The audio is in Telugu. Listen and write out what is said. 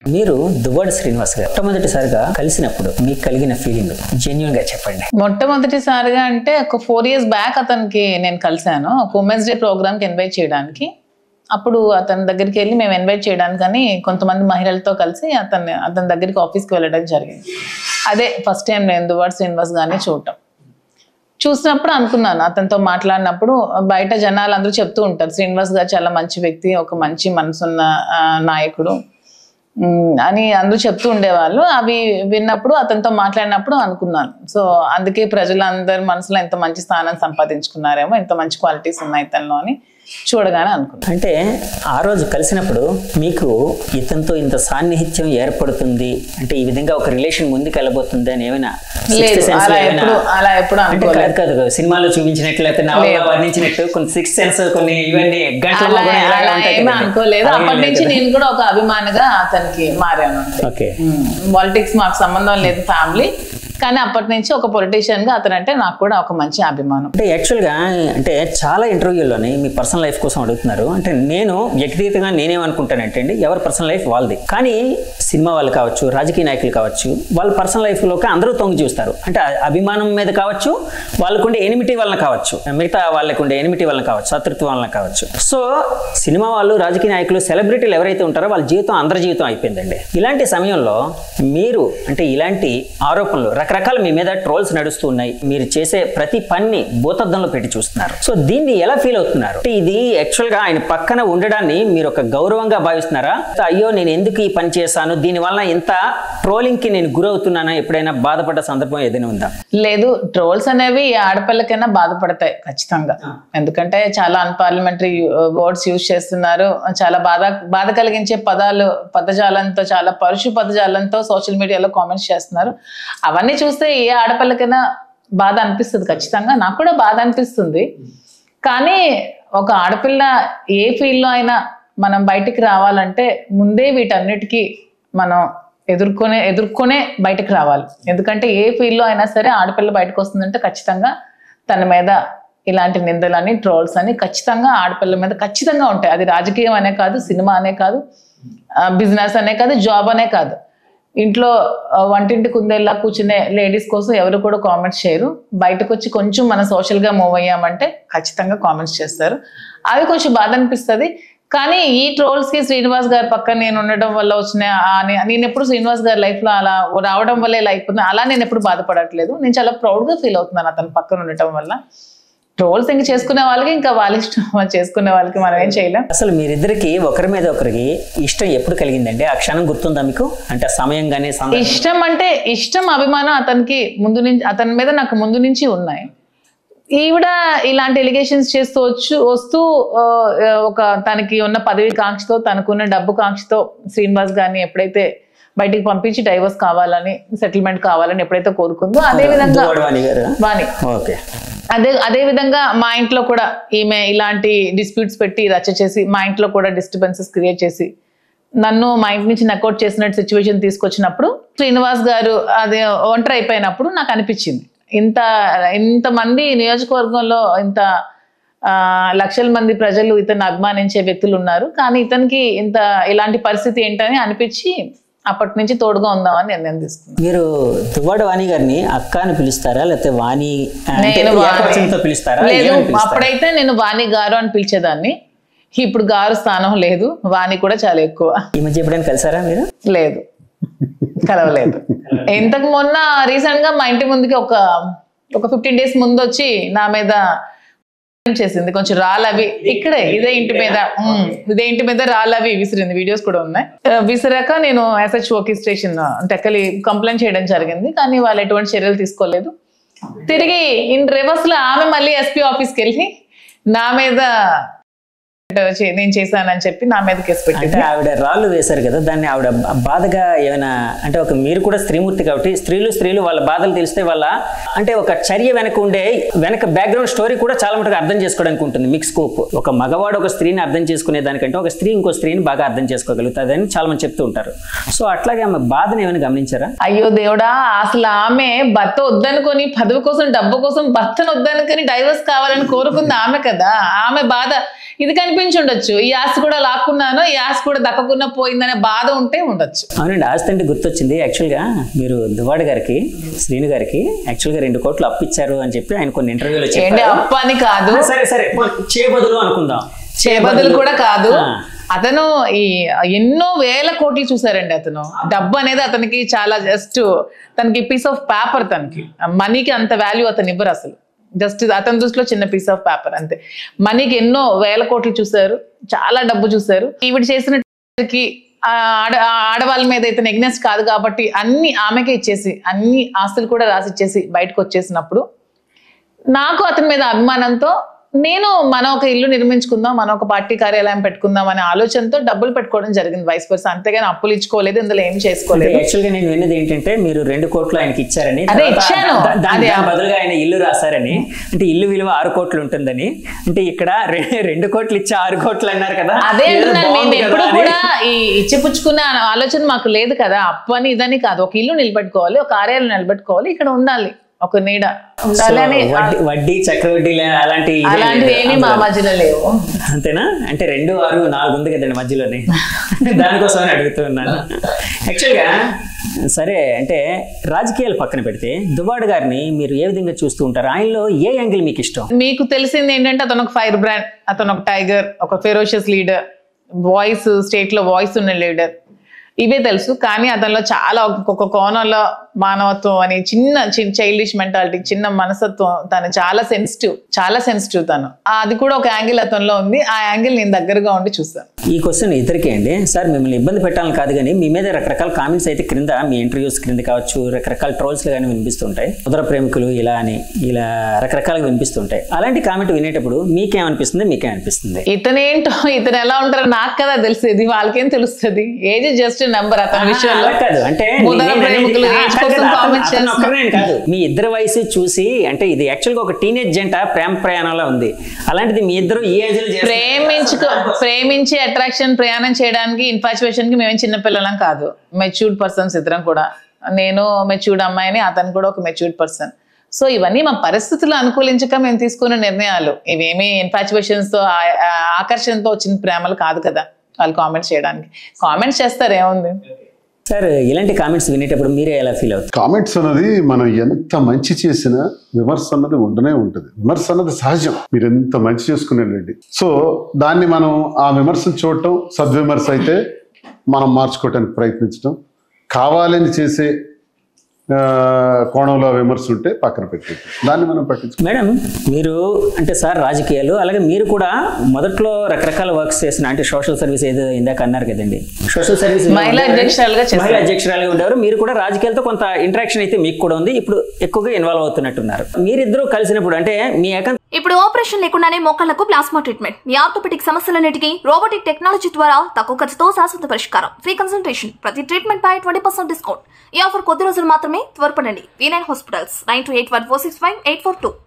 మీరు దువ్వాడు శ్రీనివాస్ గారు మొట్టమొదటిసారిగా కలిసినప్పుడు మీకు కలిగిన ఫీలింగ్ జెన్యున్ గా చెప్పండి మొట్టమొదటిసారిగా అంటే ఒక ఫోర్ ఇయర్స్ బ్యాక్ అతనికి నేను కలిశాను ఒక ఉమెన్స్ డే ప్రోగ్రామ్కి ఇన్వైట్ చేయడానికి అప్పుడు అతని దగ్గరికి వెళ్ళి మేము ఇన్వైట్ చేయడానికని కొంతమంది మహిళలతో కలిసి అతన్ని అతని దగ్గరికి ఆఫీస్కి వెళ్ళడం జరిగింది అదే ఫస్ట్ టైం నేను దువాడ్ శ్రీనివాస్ గారిని చూడటం చూసినప్పుడు అనుకున్నాను అతనితో మాట్లాడినప్పుడు బయట జనాలు అందరూ చెప్తూ ఉంటారు శ్రీనివాస్ గారు చాలా మంచి వ్యక్తి ఒక మంచి మనసున్న ఆ, నాయకుడు ఉమ్, అని అందరూ చెప్తూ ఉండేవాళ్ళు అవి విన్నప్పుడు అతనితో మాట్లాడినప్పుడు అనుకున్నాను సో అందుకే ప్రజలందరి మనసులో ఎంత మంచి స్థానం సంపాదించుకున్నారేమో ఎంత మంచి క్వాలిటీస్ ఉన్నాయి ఇతనిలో అని చూడగానే అనుకున్నాను అంటే ఆ రోజు కలిసినప్పుడు మీకు ఇతనితో ఇంత సాన్నిహిత్యం ఏర్పడుతుంది అంటే ఈ విధంగా ఒక రిలేషన్ ముందుకు వెళ్ళబోతుంది అని ఏమైనా sixth లేదు sense లో అలా ఏమైనా- ఎప్పుడు అలా ఎప్పుడు అంటే అనుకోలేదు కాదు కాదు సినిమాలో చూపించినట్లు లేకపోతే నవల్లో వర్ణించినట్టు కొన్ని సిక్స్ సెన్స్ కొన్ని ఇవన్నీ గంటల్లో అలా కూడా ఇలాగే అలా ఉంటాయి ఏమీ కదండి. అనుకోలేదు అలాగే అప్పటి లేదు నుంచి కదా. నేను కూడా ఒక అభిమానిగా అతనికి మారాను అంతే ఓకే పాలిటిక్స్ మాకు సంబంధం లేదు ఫ్యామిలీ కానీ అప్పటి నుంచి ఒక పొలిటీషియన్ గా అతను అంటే నాకు కూడా ఒక మంచి అభిమానం అంటే యాక్చువల్గా అంటే చాలా ఇంటర్వ్యూల్లోని మీ పర్సనల్ లైఫ్ కోసం అడుగుతున్నారు అంటే నేను వ్యక్తిగతంగా నేనేమనుకుంటానంటే అండి ఎవరి పర్సనల్ లైఫ్ వాళ్ళది కానీ సినిమా వాళ్ళు కావచ్చు రాజకీయ నాయకులు కావచ్చు వాళ్ళ పర్సనల్ లైఫ్లోకి అందరూ తొంగి చూస్తారు అంటే ఆ అభిమానం మీద కావచ్చు వాళ్ళకుండే ఎనిమిటీ వలన కావచ్చు మిగతా వాళ్ళకు ఉండే ఎనిమిటీ వలన కావచ్చు శత్రుత్వం వలన కావచ్చు సో సినిమా వాళ్ళు రాజకీయ నాయకులు సెలబ్రిటీలు ఎవరైతే ఉంటారో వాళ్ళ జీవితం అందరి జీవితం అయిపోయిందండి ఇలాంటి సమయంలో మీరు అంటే ఇలాంటి ఆరోపణలు రకరకాల మీ మీద ట్రోల్స్ నడుస్తూ ఉన్నాయి మీరు చేసే ప్రతి పని భూతద్దంలో పెట్టి చూస్తున్నారు సో దీన్ని ఎలా ఫీల్ అవుతున్నారు అంటే ఇది యాక్చువల్ గా ఆయన పక్కన ఉండడాన్ని మీరు ఒక గౌరవంగా భావిస్తున్నారా అయ్యో నేను ఎందుకు ఈ పని చేశాను దీని వలన ఇంత ట్రోలింగ్ కి నేను గురవుతున్నానా ఎప్పుడైనా బాధపడ్డ సందర్భం ఏదైనా ఉందా లేదు ట్రోల్స్ అనేవి ఏ ఆడపిల్లకైనా బాధపడతాయి ఖచ్చితంగా ఎందుకంటే చాలా అన్పార్లమెంటరీ వర్డ్స్ యూజ్ చేస్తున్నారు చాలా బాధ బాధ కలిగించే పదాలు పదజాలంతో చాలా పరుషు పదజాలంతో సోషల్ మీడియాలో కామెంట్స్ చేస్తున్నారు అవన్నీ చూస్తే ఏ ఆడపిల్లకైనా బాధ అనిపిస్తుంది ఖచ్చితంగా నాకు కూడా బాధ అనిపిస్తుంది కానీ ఒక ఆడపిల్ల ఏ ఫీల్డ్లో అయినా మనం బయటికి రావాలంటే ముందే వీటన్నిటికీ మనం ఎదుర్కొనే ఎదుర్కొనే బయటకు రావాలి ఎందుకంటే ఏ ఫీల్డ్లో అయినా సరే ఆడపిల్ల బయటకు వస్తుందంటే ఖచ్చితంగా తన మీద ఇలాంటి నిందలని ట్రోల్స్ అని ఖచ్చితంగా ఆడపిల్ల మీద ఖచ్చితంగా ఉంటాయి అది రాజకీయం అనే కాదు సినిమా అనే కాదు బిజినెస్ అనే కాదు జాబ్ అనే కాదు ఇంట్లో ఆ, వంటింటి కుందేలా కూర్చునే లేడీస్ కోసం ఎవరు కూడా కామెంట్స్ చేయరు బయటకు వచ్చి కొంచెం మనం social గా మూవ్ అయ్యామంటే ఖచ్చితంగా కామెంట్స్ చేస్తారు అవి కొంచెం బాధ అనిపిస్తుంది కానీ ఈ ట్రోల్స్ కి శ్రీనివాస్ గారి పక్కన నేను ఉండడం వల్ల వచ్చిన ఆ నే- నేను ఎప్పుడు శ్రీనివాస్ గారి లైఫ్ లో అలా రావడం వల్ల ఇలా అయిపోతుంది అలా నేను ఎప్పుడు బాధపడట్లేదు నేను చాలా ప్రౌడ్ గా ఫీల్ అవుతున్నాను అతని పక్కన ఉండటం వల్ల ట్రోల్స్ ఇంక చేసుకునే వాళ్ళకి ఇంకా వాళ్ళ ఇష్టం వాళ్ళు చేసుకునే వాళ్ళకి మనం ఏం చేయలేం అసలు మీరిద్దరికి ఒకరి మీద ఒకరికి ఇష్టం ఎప్పుడు కలిగిందండి ఆ క్షణం గుర్తుందా మీకు అంటే ఆ సమయం కానీ సందర్భం ఇష్టం అంటే ఇష్టం అభిమానం అతనికి ముందు నుంచి అతని మీద నాకు ముందు నుంచి ఉన్నాయి ఈవిడ ఇలాంటి ఎలిగేషన్స్ చేస్తూ వచ్చు వస్తూ ఆ, ఒక తనకి ఉన్న పదవి కాంక్షతో తనకున్న డబ్బు కాంక్షతో శ్రీనివాస్ గారిని ఎప్పుడైతే బయటికి పంపించి డైవర్స్ కావాలని సెటిల్మెంట్ కావాలని ఎప్పుడైతే కోరుకుందో అదే విధంగా దువ్వాడవాణి గారు వాణి ఓకే అదే అదే విధంగా మా ఇంట్లో కూడా ఈమె ఇలాంటి డిస్ప్యూట్స్ పెట్టి రచ్చ చేసి మా ఇంట్లో కూడా డిస్టర్బెన్సెస్ క్రియేట్ చేసి నన్ను మా ఇంటి నుంచి నకౌట్ చేసినట్టు సిచ్యువేషన్ తీసుకొచ్చినప్పుడు శ్రీనివాస్ గారు అదే ఒంటరి అయిపోయినప్పుడు నాకు అనిపించింది ఇంత ఇంతమంది నియోజకవర్గంలో ఇంత ఆ, లక్షల మంది ప్రజలు ఇతన్ని అభిమానించే వ్యక్తులు ఉన్నారు కానీ ఇతనికి ఇంత ఇలాంటి పరిస్థితి ఏంటని అనిపించి అప్పటి నుంచి తోడుగా ఉందామని నిర్ణయం తీసుకున్నాను మీరు దువ్వాడ వాణి గారిని అక్క అని పిలుస్తారా లేకపోతే వాణి అంటే నేను వాణి. ఏకవచనంతో పిలుస్తారా లేదు ఏమని పిలుస్తారా? అప్పుడైతే నేను వాణి గారు అని పిలిచేదాన్ని ఇప్పుడు గారు స్థానం లేదు వాణి కూడా చాలా ఎక్కువ ఈ మధ్య ఎప్పుడైనా కలిసారా మీరు లేదు కలవలేదు ఇంతకు మొన్న రీసెంట్ గా మా ఇంటి ముందుకి ఒక ఒక ఫిఫ్టీన్ డేస్ ముందు వచ్చి నా మీద చేసింది కొంచెం రాళ్ళవి ఇక్కడే ఇదే ఇంటి మీద ఉమ్, ఇదే ఇంటి మీద రాళ్ళవి విసిరింది వీడియోస్ కూడా ఉన్నాయి ఆ, విసిరాక నేను ఎస్హెచ్ఓకి స్టేషన్ టెక్కలి కంప్లైంట్ చేయడం జరిగింది కానీ వాళ్ళు ఎటువంటి చర్యలు తీసుకోలేదు తిరిగి ఇన్ రివర్స్ లో ఆమె మళ్ళీ ఎస్పీ ఆఫీస్కి వెళ్ళి నా మీద చే- నేను చేశానని చెప్పి నా మీద కేసు పెట్టింది అంటే ఆవిడ రాళ్ళు వేశారు కదా దాన్ని ఆవిడ బా- బాధగా ఏమైనా అంటే ఒక మీరు కూడా స్త్రీమూర్తి కాబట్టి స్త్రీలు స్త్రీలు వాళ్ళ బాధలు తెలిస్తే వాళ్ళ అంటే ఒక చర్య వెనక ఉండే వెనక బ్యాక్గ్రౌండ్ స్టోరీ కూడా చాలా మటుకు అర్థం చేసుకోవడానికి ఉంటుంది మీకు స్కోప్ ఒక మగవాడు ఒక స్త్రీని అర్థం చేసుకునే దానికంటే ఒక స్త్రీ ఇంకో స్త్రీని బాగా అర్థం చేసుకోగలుగుతుంది అని చాలా మంది చెప్తూ ఉంటారు సో అట్లాగే ఆమె బాధను ఏమైనా గమనించారా అయ్యో దేవుడా అసలు ఆమె భర్త వద్దనుకొని పదవి కోసం డబ్బు కోసం భర్తను వద్దనుకొని డైవర్స్ కావాలని కోరుకుంది ఆమె కదా ఆమె బాధ ఇది కానీ అనిపించి ఉండొచ్చు ఈ ఆస్తి కూడా లాక్కున్నాను ఈ ఆస్తి కూడా దక్కకుండా పోయిందనే బాధ ఉంటే ఉండొచ్చు అవునండి ఆస్తి అంటే గుర్తొచ్చింది యాక్చువల్గా మీరు దువ్వాడ గారికి శ్రీను గారికి యాక్చువల్గా రెండు కోట్లు అప్పు ఇచ్చారు అని చెప్పి ఆయన కొన్ని ఇంటర్వ్యూలో ఏంటి చెప్పారు అప్పు అని కాదు సరే సరే చేయబదులు అనుకుందాం చేబదులు కూడా కాదు ఆ. అతను ఈ ఎన్నో వేల కోట్లు చూసారండి అతను డబ్బు అనేది అతనికి చాలా జస్ట్ తనకి పీస్ ఆఫ్ పేపర్ తనకి మనీకి అంత వాల్యూ అతను ఇవ్వరు అసలు జస్ట్ అతని దృష్టిలో చిన్న పీస్ ఆఫ్ పేపర్ అంతే మనీకి ఎన్నో వేల కోట్లు చూసారు చాలా డబ్బు చూసారు ఈవిడ చేసిన కి ఆ ఆడ ఆ ఆడవాళ్ళ మీద అయితే నెగ్నెస్ కాదు కాబట్టి అన్ని ఆమెకే ఇచ్చేసి అన్ని ఆస్తులు కూడా రాసి ఇచ్చేసి బయటకు వచ్చేసినప్పుడు నాకు అతని మీద అభిమానంతో నేను మన ఒక ఇల్లు నిర్మించుకుందాం మన ఒక పార్టీ కార్యాలయం పెట్టుకుందాం అనే ఆలోచనతో డబ్బులు పెట్టుకోవడం జరిగింది వైస్ పర్సన్ అంతేగాని అప్పులు ఇచ్చుకోలేదు ఇందులో ఏం చేసుకోలేదు యాక్చువల్గా నేను విన్నది ఏంటంటే మీరు రెండు కోట్లు ఆయనకి ఇచ్చారని అదే తర్వాత ఇచ్చాను. దా- దాని అదే. దాని బదులుగా ఆయన ఇల్లు రాశారని అంటే ఇల్లు విలువ ఆరు కోట్లు ఉంటుందని అంటే ఇక్కడ రె- రెండు కోట్లు ఇచ్చి ఆరు కోట్లు అన్నారు కదా అదే ఏదో అంటున్నాను మేము బాగుంది ఎప్పుడు కదా అని. కూడా ఈ ఇచ్చిపుచ్చుకునే ఆలోచన మాకు లేదు కదా అప్పు అని ఇదని కాదు ఒక ఇల్లు నిలబెట్టుకోవాలి ఒక కార్యాలయం నిలబెట్టుకోవాలి ఇక్కడ ఉండాలి ఒక నీడ ఉండాలి అని సో వడ్డీ- వడ్డీ చక్రవడ్డీ లే- అలాంటి ఇదే అలాంటివి లేదు. ఏమీ మా మధ్యలో లేవు అంతేనా అంటే రెండు ఆరు నాలుగు ఉంది కదండి మధ్యలోనే దానికోసమని అడుగుతున్నాను యాక్చువల్గా సరే అంటే రాజకీయాలు పక్కన పెడితే దువ్వాడు గారిని మీరు ఏ విధంగా చూస్తూ ఉంటారు ఆయనలో ఏ యాంగిల్ మీకు ఇష్టం మీకు తెలిసింది ఏంటంటే అతను ఒక ఫైర్ బ్రాండ్ అతను ఒక టైగర్ ఒక ఫెరోషియస్ లీడర్ వాయిస్ స్టేట్ లో వాయిస్ ఉన్న లీడర్ ఇవే తెలుసు కానీ అతనిలో చాలా ఒక్కొక్క కోణంలో మానవత్వం అని చిన్న చైల్డిష్ మెంటాలిటీ చిన్న మనసత్వం తను చాలా సెన్సిటివ్ చాలా సెన్సిటివ్ తను ఆ, అది కూడా ఒక యాంగిల్ అతనిలో ఉంది ఆ యాంగిల్ నేను దగ్గరగా ఉండి చూస్తాను ఈ క్వశ్చన్ ఇద్దరికే అండి సార్ మిమ్మల్ని ఇబ్బంది పెట్టాలని కాదు కానీ మీ మీద రకరకాల కామెంట్స్ అయితే క్రింద మీ ఇంటర్వ్యూస్ క్రింద కావచ్చు రకరకాల ట్రోల్స్ కానీ వినిపిస్తుంటాయి ఉదర ప్రేమికులు ఇలా అని ఇలా రకరకాలుగా వినిపిస్తుంటాయి అలాంటి కామెంట్ వినేటప్పుడు మీకేమనిపిస్తుంది మీకేమనిపిస్తుంది ఇతనేంటో ఇతను ఎలా ఉంటారో నాకు కదా తెలిసేది వాళ్ళకేం తెలుస్తుంది ఏజ్ జస్ట్ నెంబర్ అతని విషయంలో అలా కాదు అంటే ముదర నేను అనేది- ప్రేమికులు ఆ, ఏజ్ కాదు, కోసం అతను- కామెంట్ అతను ఒక్కడే అని కాదు మీ ఇద్దరు వయసు చూసి అంటే ఇది యాక్చువల్గా ఒక టీనేజ్ జంట ప్రేమ ప్రయాణంలో ఉంది అలాంటిది మీ ఇద్దరు ఈ ఏజ్ లో చేస్తున్నారు. ప్రేమించుకో ప్రేమించి అట్రాక్షన్ ప్రయాణం చేయడానికి ఇన్ఫాచువేషన్ కి మేము చిన్నపిల్లలం కాదు మెచ్యూర్డ్ పర్సన్స్ ఇద్దరం కూడా నేను మెచ్యూర్డ్ అమ్మాయిని అతను కూడా ఒక మెచ్యూర్డ్ పర్సన్ సో ఇవన్నీ మా పరిస్థితులు అనుకూలించక మేము తీసుకున్న నిర్ణయాలు ఇవేమీ ఇన్ఫాచువేషన్స్ తో ఆ- ఆ ఆకర్షణతో వచ్చిన ప్రేమలు కాదు కదా వాళ్ళు కామెంట్స్ చేయడానికి కామెంట్స్ చేస్తారు ఏముంది సార్ ఇలాంటి కామెంట్స్ వినేటప్పుడు మీరే ఎలా ఫీల్ అవుతారు కామెంట్స్ అన్నది మనం ఎంత మంచి చేసినా విమర్శ అన్నది ఉండనే ఉంటుంది విమర్శ అన్నది సహజం మీరు ఎంత మంచి చేసుకునేలండి సో దాన్ని మనం ఆ విమర్శను చూడటం సద్విమర్శ అయితే మనం మార్చుకోవటానికి ప్రయత్నించడం కావాలని చేసే ఆ, కోణంలో విమర్శ ఉంటే పక్కన పెట్టేది దాన్ని మనం పట్టించుకో మేడం మీరు అంటే సార్ రాజకీయాలు అలాగే మీరు కూడా మొదట్లో రకరకాల వర్క్స్ చేసిన అంటే సోషల్ సర్వీస్ ఏదో ఇందాక అన్నారు కదండి సోషల్ సర్వీస్ మహిళా అధ్యక్షురాలుగా చేశారు. మహిళా అధ్యక్షురాలుగా ఉండేవారు మీరు కూడా రాజకీయాలతో కొంత ఇంటరాక్షన్ అయితే మీకు కూడా ఉంది ఇప్పుడు ఎక్కువగా ఇన్వాల్వ్ అవుతున్నట్టున్నారు మీరిద్దరూ కలిసినప్పుడు అంటే మీ ఏకాంత ఇప్పుడు ఆపరేషన్ లేకుండానే మోకాళ్లకు ప్లాస్మా ట్రీట్మెంట్ మీ ఆర్థోపెటిక్ సమస్యలన్నిటికీ రోబోటిక్ టెక్నాలజీ ద్వారా తక్కువ ఖర్చుతో శాశ్వత పరిష్కారం ఫ్రీ కన్సల్టేషన్ ప్రతి ట్రీట్మెంట్ పై ట్వంటీ పర్సెంట్ డిస్కౌంట్ ఈ ఆఫర్ కొద్ది రోజులు మాత్రమే త్వరపడండి V nine hospitals nine two eight one four six five eight four two